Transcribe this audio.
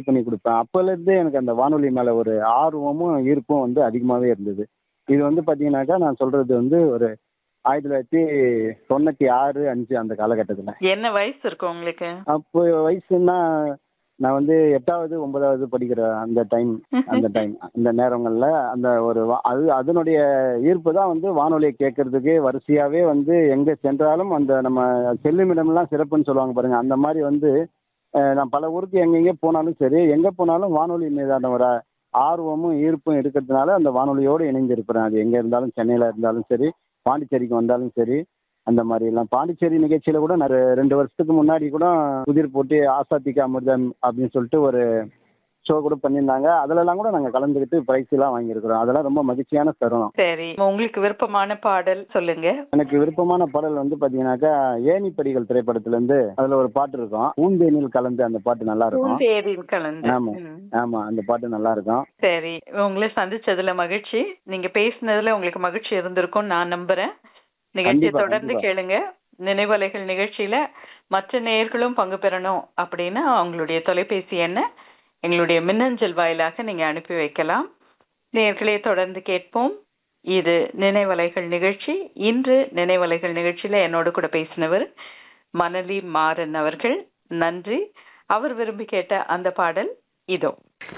பண்ணி கொடுப்பேன் அப்போலேருந்தே எனக்கு அந்த வானொலி மேலே ஒரு ஆர்வமும் ஈர்ப்பும் வந்து அதிகமாகவே இருந்தது இது வந்து பார்த்தீங்கன்னாக்கா நான் சொல்கிறது வந்து ஒரு ஆயிரத்தி தொள்ளாயிரத்தி தொண்ணூற்றி ஆறு அஞ்சு அந்த காலகட்டத்தில் என்ன வயசு இருக்கும் உங்களுக்கு அப்போ வயசுன்னா நான் வந்து எட்டாவது ஒன்பதாவது படிக்கிற அந்த டைம் அந்த டைம் அந்த நேரங்கள்ல அந்த ஒரு வா- அது அதனுடைய ஈர்ப்பு தான் வந்து வானொலியை கேட்கறதுக்கு வரிசையாவே வந்து எங்க சென்றாலும் அந்த நம்ம செல்லுமிடம்லாம் சிறப்புன்னு சொல்லுவாங்க பாருங்க அந்த மாதிரி வந்து அஹ், நான் பல ஊருக்கு எங்கெங்கே போனாலும் சரி எங்க போனாலும் வானொலி மீதான ஒரு ஆர்வமும் ஈர்ப்பும் இருக்கிறதுனால அந்த வானொலியோடு இணைந்து இருக்கிறேன் அது எங்க இருந்தாலும் சென்னையில இருந்தாலும் சரி பாண்டிச்சேரிக்கு வந்தாலும் சரி அந்த மாதிரி எல்லாம் பாண்டிச்சேரி நிகழ்ச்சியில கூட நான் ரெ- ரெண்டு வருஷத்துக்கு முன்னாடி கூட புதிர் போட்டி ஆசாத்திக்கு அமிர்தம் அப்படின்னு சொல்லிட்டு ஒரு ஷோ கூட பண்ணியிருந்தாங்க அதுலலாம் கூட நாங்கள் கலந்துக்கிட்டு பிரைஸ் எல்லாம் வாங்கியிருக்கிறோம் அதெல்லாம் ரொம்ப மகிழ்ச்சியான தருணம் சரி உங்களுக்கு விருப்பமான பாடல் சொல்லுங்க எனக்கு விருப்பமான பாடல் வந்து பாத்தீங்கன்னாக்கா ஏணிப்படிகள் திரைப்படத்துல இருந்து அதுல ஒரு பாட்டு இருக்கும் பூந்தேனில் கலந்து அந்த பாட்டு நல்லா இருக்கும் பூந்தேரின் கலந்து ஆமா. ம். ஆமா அந்த பாட்டு நல்லா இருக்கும் சரி உங்களை சந்திச்சதுல மகிழ்ச்சி நீங்க பேசினதுல உங்களுக்கு மகிழ்ச்சி இருந்திருக்கும் நான் நம்புறேன் நிகழ்ச்சியை கண்டிப்பா, தொடர்ந்து கண்டிப்பா. கேளுங்க நினைவலைகள் நிகழ்ச்சியில மற்ற நேயர்களும் பங்கு பெறணும் அப்படின்னா அவங்களுடைய தொலைபேசி எண்ணை எங்களுடைய மின்னஞ்சல் வாயிலாக நீங்க அனுப்பி வைக்கலாம் நேயர்களே தொடர்ந்து கேட்போம் இது நினைவலைகள் நிகழ்ச்சி இன்று நினைவலைகள் நிகழ்ச்சியில என்னோடு கூட பேசினவர் மணலி மாறன் அவர்கள் நன்றி அவர் விரும்பி கேட்ட அந்த பாடல் இதோ